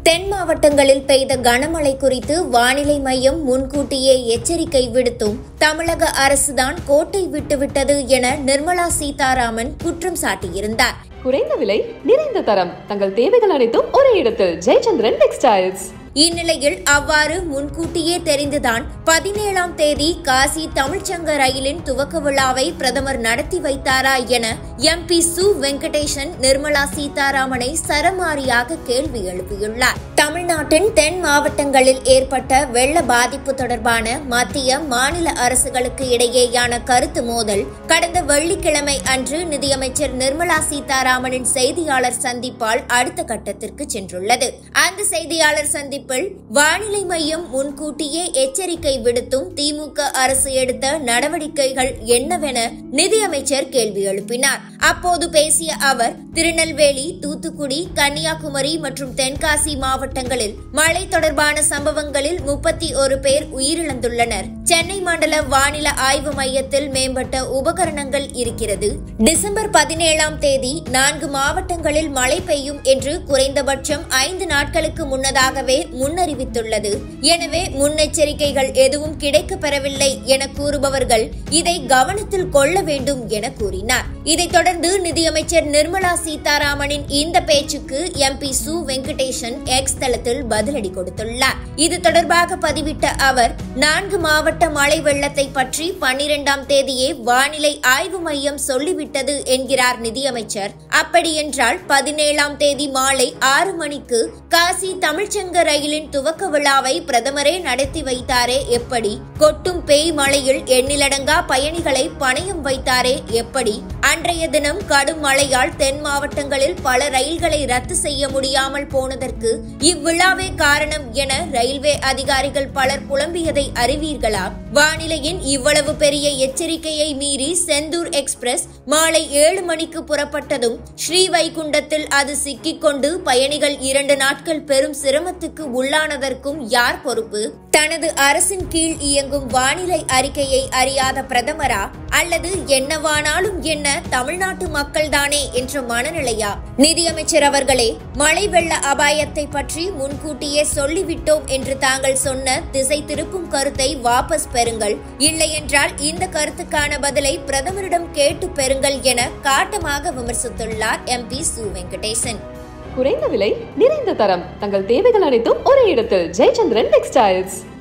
தென் மாவட்டங்களில் பெய்த கனமழை குறித்து வானிலை மையம் முன்கூட்டியே எச்சரிக்கை விடுத்தும் தமிழக அரசுதான் கோட்டை விட்டுவிட்டது என நிர்மலா சீதாராமன் குற்றம் சாட்டியிருந்தார் குறைந்த விலை நிறைந்த தரம் தங்கள் தேவைகள் அனைத்தும் ஒரே இடத்தில் ஜெயச்சந்திரன் டெக்ஸ்டைல்ஸ் இந்நிலையில் அவ்வாறு முன்கூட்டியே தெரிந்துதான் பதினேழாம் தேதி காசி தமிழ்ச்சங்க ரயிலின் துவக்க விழாவை பிரதமர் நடத்தி வைத்தாரா என எம்பி சு வெங்கடேசன் நிர்மலா சீதாராமனை சரமாரியாக கேள்வி எழுப்பியுள்ளார் தமிழ்நாட்டின் தென் மாவட்டங்களில் ஏற்பட்ட வெள்ள பாதிப்பு தொடர்பான மத்திய மாநில அரசுகளுக்கு இடையேயான கருத்து மோதல் கடந்த வெள்ளிக்கிழமை அன்று நிதியமைச்சர் நிர்மலா சீதாராமனின் செய்தியாளர் சந்திப்பால் அடுத்த கட்டத்திற்கு சென்றுள்ளது அந்த செய்தியாளர் சந்திப்பில் வானிலை மையம் முன்கூட்டியே எச்சரிக்கை விடுத்தும் திமுக அரசு எடுத்த நடவடிக்கைகள் என்னவென நிதியமைச்சர் கேள்வி எழுப்பினார் அப்போது பேசிய அவர் திருநெல்வேலி தூத்துக்குடி கன்னியாகுமரி மற்றும் தென்காசி மாவட்டங்களில் மழை தொடர்பான சம்பவங்களில் முப்பத்தி ஒரு பேர் உயிரிழந்துள்ளனர் சென்னை மண்டல வானிலை ஆய்வு மையத்தில் மேம்பட்ட உபகரணங்கள் இருக்கிறது டிசம்பர் பதினேழாம் தேதி நான்கு மாவட்டங்களில் மழை பெய்யும் என்று குறைந்தபட்சம் ஐந்து நாட்களுக்கு முன்னதாகவே முன்னறிவித்துள்ளது எனவே முன்னெச்சரிக்கைகள் எதுவும் கிடைக்கப் பெறவில்லை என கூறுபவர்கள் இதை கவனத்தில் கொள்ள வேண்டும் என கூறினார் இதைத் தொடர்ந்து நிதியமைச்சர் நிர்மலா சீதாராமனின் இந்த பேச்சுக்கு எம்பி சு வெங்கடேசன் எக்ஸ் தளத்தில் பதிலடி கொடுத்துள்ளார் இது தொடர்பாக பதிவிட்ட அவர் நான்கு மாவட்ட மழை வெள்ளத்தை பற்றி பன்னிரெண்டாம் தேதியே வானிலை ஆய்வு மையம் சொல்லிவிட்டது என்கிறார் நிதியமைச்சர் அப்படியென்றால் பதினேழாம் தேதி மாலை ஆறு மணிக்கு காசி தமிழ்ச்சங்க ரயிலின் துவக்க விழாவை பிரதமரே நடத்தி வைத்தாரே எப்படி கொட்டும் பேய் மழையில் எண்ணிலடங்கா பயணிகளை பணயம் வைத்தாரே எப்படி அன்றைய தினம் கடும் மழையால் தென் மாவட்டங்களில் பல ரயில்களை ரத்து செய்ய முடியாமல் போனதற்கு இவ்விழாவே காரணம் என ரயில்வே அதிகாரிகள் பலர் புலம்பியதை அறிவீர்களா வானிலையின் இவ்வளவு பெரிய எச்சரிக்கையை மீறி செந்தூர் எக்ஸ்பிரஸ் மாலை ஏழு மணிக்கு புறப்பட்டதும் ஸ்ரீவைகுண்டத்தில் அது சிக்கிக்கொண்டு பயணிகள் இரண்டு நாட்கள் பெரும் சிரமத்துக்கு உள்ளானதற்கும் யார் பொறுப்பு தனது அரசின் கீழ் இயங்கும் வானிலை அறிக்கையை அறியாத பிரதமரா அல்லது என்னவானாலும் என்ன தமிழ்நாட்டு மக்கள்தானே என்ற மனநிலையா நிதியமைச்சர் அவர்களே மழை வெள்ள அபாயத்தை பற்றி முன்கூட்டியே சொல்லிவிட்டோம் என்று தாங்கள் சொன்ன திசை திருப்பும் கருத்தை வாபஸ் பெறுங்கள் இல்லையென்றால் இந்த கருத்துக்கான பதிலை பிரதமரிடம் கேட்டு பெறுங்கள் என காட்டமாக விமர்சித்துள்ளார் எம்பி சு வெங்கடேசன் குறைந்த விலை நிறைந்த தரம் தங்கள் தேவைகள் அனைத்தும் ஒரே இடத்தில் ஜெயச்சந்திரன் டெக்ஸ்டைல்ஸ்